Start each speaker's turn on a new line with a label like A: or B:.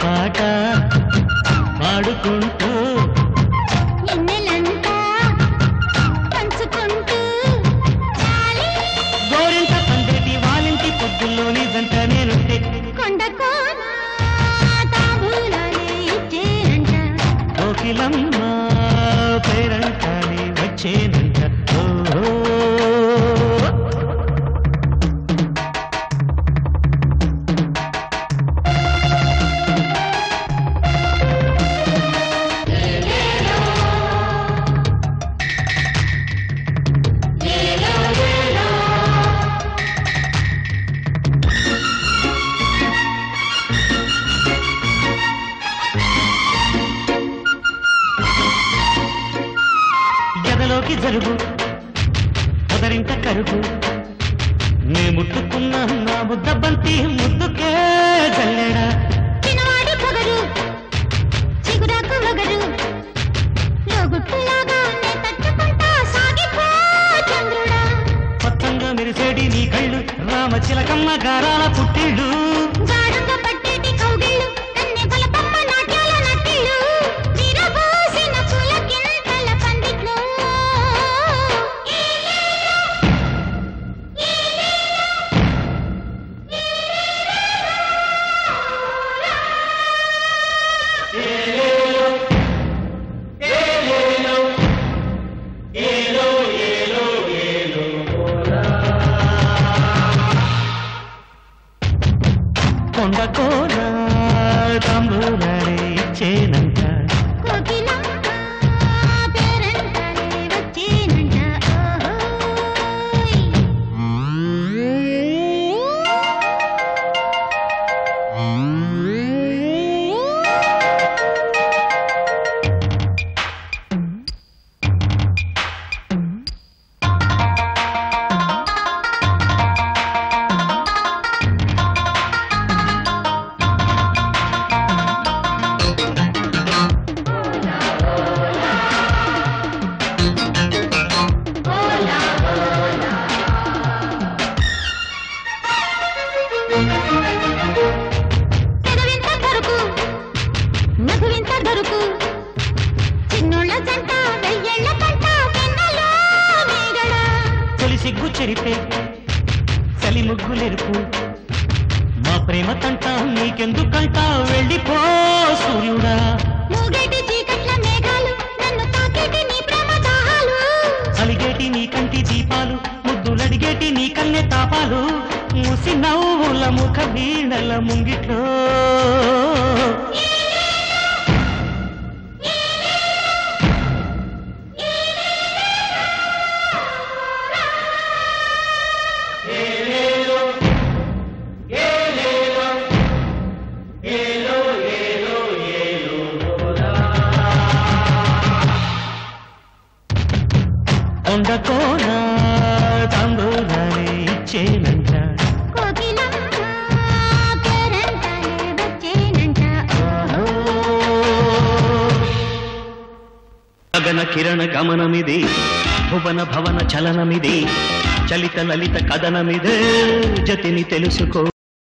A: పాట పాడుకుంటూ
B: ఎన్నెలంతా పంచుకుంటూ చాలి
A: గోరింట పందేటి వాలింటి పొద్దుల్లోని జంట నేనుంటే
B: కొండకోన తాంబూలాలే ఇచ్చేనంట
A: కోకిలమ్మ పేరంటానే వచ్చేనంట ఓ గదలోకి జరుగు మొదరింట కరుగు నే ముట్టుకున్న నా ముద్ద బంతి ముద్దుకే జల్లెడా
B: చిన్నవాడి పొగరు చిగురాకు వగరు లోగుట్టులాగా నే తట్టుకుంటా సాగిపో చంద్రుడా
A: పచ్చంగా మెరిసేడి నీ కళ్ళు రామచిలకమ్మ గారాల పుట్టిళ్ళు
B: గాఢంగా పట్టేటి కౌగిళ్ళు కన్నె బలపమ్మ నాట్యాల నట్టిళ్ళు విరబోసిన పులకింతల పందిట్లో
A: కొండ కోన తంబూలాడే ఇచ్చేనంట
B: కోకిలమ్మ పేరంటానే వచ్చేనంట ఓహోయ్ పెదవింత కరుకు నగువింత గరుకు చిన్నోళ్ళ జంట వెయ్యేళ్ళ పంట వెన్నెలో మేగడ
A: తొలి సిగ్గు చెరిపే చలి ముగ్గులెరుపు మా ప్రేమ తంట నీకెందుకంట వెళ్ళిపో సూర్యుడా
B: మూగేటి చీకట్ల మేఘాలు నన్ను తాకేటి నీ ప్రేమ దాహాలు
A: అలిగేటి నీ కంటి దీపాలు ముద్దులడిగేటి నీ కన్నె తాపాలు ముసి నవ్వుల ముఖ వీణల ముంగిట్లో ఉండకోన తంబూలాలే ఇచ్చేనంట
B: కోకిలమ్మ పేరంటానే వచ్చేనంట
A: గగన కిరణ గమనమిది భువన భవన చలనమిది చలిత లలిత కథనమిదే జతిని తెలుసుకో